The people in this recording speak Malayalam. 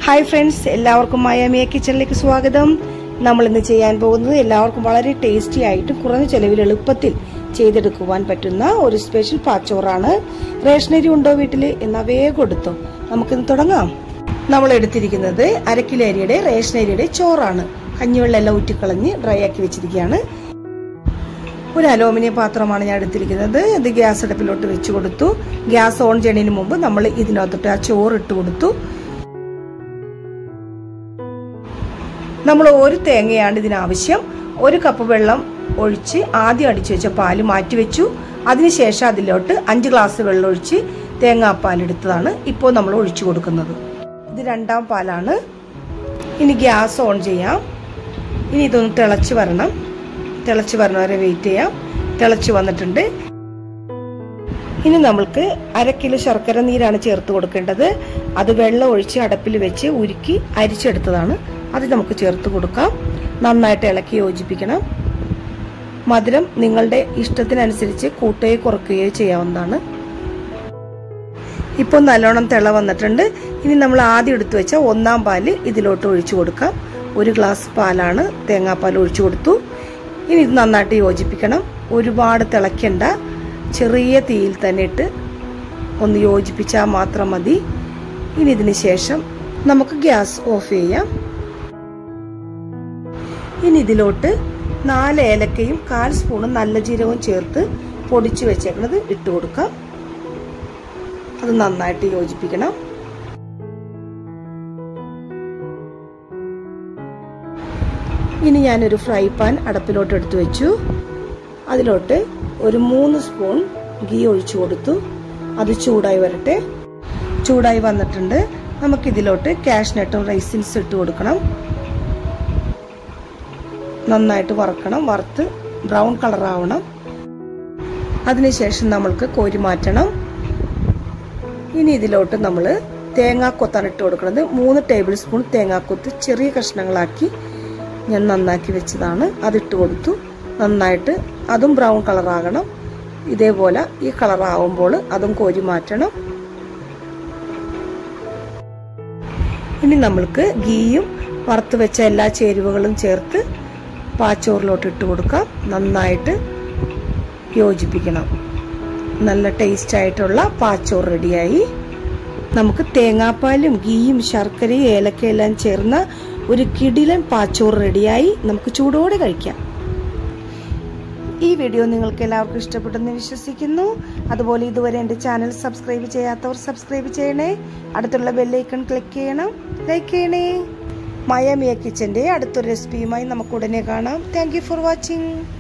ഹായ് ഫ്രണ്ട്സ് എല്ലാവർക്കും മയാമിയ കിച്ചണിലേക്ക് സ്വാഗതം നമ്മൾ ഇന്ന് ചെയ്യാൻ പോകുന്നത് എല്ലാവർക്കും വളരെ ടേസ്റ്റി ആയിട്ട് കുറഞ്ഞ ചെലവിൽ എളുപ്പത്തിൽ ചെയ്തെടുക്കുവാൻ പറ്റുന്ന ഒരു സ്പെഷ്യൽ പാച്ചോറാണ് റേഷനരി ഉണ്ടോ വീട്ടിൽ എന്നാ വേഗം എടുത്തോ നമുക്കിന്ന് തുടങ്ങാം നമ്മൾ എടുത്തിരിക്കുന്നത് അരക്കിലോ അരിയുടെ റേഷനരിയുടെ ചോറാണ് കഞ്ഞിവെള്ളം എല്ലാം ഊറ്റിക്കളഞ്ഞ് ഡ്രൈ ആക്കി വെച്ചിരിക്കുകയാണ് ഒരു അലൂമിനിയം പാത്രമാണ് ഞാൻ എടുത്തിരിക്കുന്നത് ഇത് ഗ്യാസ് അടുപ്പിലോട്ട് വെച്ച് കൊടുത്തു ഗ്യാസ് ഓൺ ചെയ്യുന്നതിന് മുമ്പ് നമ്മൾ ഇതിനകത്തോട്ട് ആ ചോറ് ഇട്ട് കൊടുത്തു നമ്മൾ ഒരു തേങ്ങയാണ് ഇതിനാവശ്യം ഒരു കപ്പ് വെള്ളം ഒഴിച്ച് ആദ്യം അടിച്ചു വെച്ച പാല് മാറ്റി വെച്ചു അതിനുശേഷം അതിലോട്ട് അഞ്ച് ഗ്ലാസ് വെള്ളം ഒഴിച്ച് തേങ്ങാപ്പാൽ എടുത്തതാണ് ഇപ്പോൾ നമ്മൾ ഒഴിച്ചു കൊടുക്കുന്നത് ഇത് രണ്ടാം പാലാണ് ഇനി ഗ്യാസ് ഓൺ ചെയ്യാം ഇനി ഇതൊന്ന് തിളച്ച് വരണം തിളച്ച് വരണ വരെ വെയിറ്റ് ചെയ്യാം തിളച്ച് വന്നിട്ടുണ്ട് ഇനി നമ്മൾക്ക് അര കിലോ ശർക്കര നീരാണ് ചേർത്ത് കൊടുക്കേണ്ടത് അത് വെള്ളം ഒഴിച്ച് അടപ്പിൽ വെച്ച് ഉരുക്കി അരിച്ചെടുത്തതാണ് അത് നമുക്ക് ചേർത്ത് കൊടുക്കാം നന്നായിട്ട് ഇളക്കി യോജിപ്പിക്കണം മധുരം നിങ്ങളുടെ ഇഷ്ടത്തിനനുസരിച്ച് കൂട്ടുകയോ കുറയ്ക്കുകയോ ചെയ്യാവുന്നതാണ് ഇപ്പോൾ നല്ലോണം തിള വന്നിട്ടുണ്ട് ഇനി നമ്മൾ ആദ്യം എടുത്തു വെച്ച ഒന്നാം പാല് ഇതിലോട്ട് ഒഴിച്ചു കൊടുക്കാം ഒരു ഗ്ലാസ് പാലാണ് തേങ്ങാപ്പാൽ ഒഴിച്ചു കൊടുത്തു ഇനി ഇത് നന്നായിട്ട് യോജിപ്പിക്കണം ഒരുപാട് തിളയ്ക്കണ്ട ചെറിയ തീയിൽ തന്നെ ഇട്ട് ഒന്ന് യോജിപ്പിച്ചാൽ മാത്രം മതി ഇനി ഇതിന് ശേഷം നമുക്ക് ഗ്യാസ് ഓഫ് ചെയ്യാം ഇനി ഇതിലോട്ട് നാല് ഏലക്കയും കാൽ സ്പൂണും നല്ല ജീരകവും ചേർത്ത് പൊടിച്ചു വെച്ചേക്കുന്നത് ഇട്ട് കൊടുക്കാം അത് നന്നായിട്ട് യോജിപ്പിക്കണം ഇനി ഞാനൊരു ഫ്രൈ പാൻ അടപ്പിലോട്ട് എടുത്തു വെച്ചു അതിലോട്ട് ഒരു മൂന്ന് സ്പൂൺ ഗീ ഒഴിച്ചു കൊടുത്തു അത് ചൂടായി വരട്ടെ ചൂടായി വന്നിട്ടുണ്ട് നമുക്കിതിലോട്ട് കാഷ്നട്ടും റൈസിൻസ് ഇട്ട് കൊടുക്കണം നന്നായിട്ട് വറക്കണം വറുത്ത് ബ്രൗൺ കളർ ആവണം അതിനുശേഷം നമ്മൾക്ക് കോരി മാറ്റണം ഇനി ഇതിലോട്ട് നമ്മൾ തേങ്ങാക്കൊത്താണ് ഇട്ട് കൊടുക്കുന്നത് മൂന്ന് ടേബിൾ സ്പൂൺ തേങ്ങാക്കൊത്ത് ചെറിയ കഷ്ണങ്ങളാക്കി ഞാൻ നന്നാക്കി വെച്ചതാണ് അതിട്ട് കൊടുത്തു നന്നായിട്ട് അതും ബ്രൗൺ കളറാകണം ഇതേപോലെ ഈ കളറാവുമ്പോൾ അതും കോരി മാറ്റണം ഇനി നമ്മൾക്ക് ഗീയും വറുത്ത് വെച്ച എല്ലാ ചേരുവകളും ചേർത്ത് പാച്ചോറിലോട്ട് ഇട്ട് കൊടുക്കാം നന്നായിട്ട് യോജിപ്പിക്കണം നല്ല ടേസ്റ്റ് ആയിട്ടുള്ള പാച്ചോറ് റെഡിയായി നമുക്ക് തേങ്ങാപ്പാലും ഗീയും ശർക്കരയും ഏലക്കയെല്ലാം ചേർന്ന ഒരു കിടിലൻ പാച്ചോറ് റെഡിയായി നമുക്ക് ചൂടോടെ കഴിക്കാം ഈ വീഡിയോ നിങ്ങൾക്ക് എല്ലാവർക്കും ഇഷ്ടപ്പെട്ടെന്ന് വിശ്വസിക്കുന്നു അതുപോലെ ഇതുവരെ എൻ്റെ ചാനൽ സബ്സ്ക്രൈബ് ചെയ്യാത്തവർ സബ്സ്ക്രൈബ് ചെയ്യണേ അടുത്തുള്ള ബെല്ലൈക്കൺ ക്ലിക്ക് ചെയ്യണം ലൈക്ക് ചെയ്യണേ മയമിയ കിച്ചൻ്റെ അടുത്തൊരു റെസിപ്പിയുമായി നമുക്ക് ഉടനെ കാണാം താങ്ക് ഫോർ വാച്ചിങ്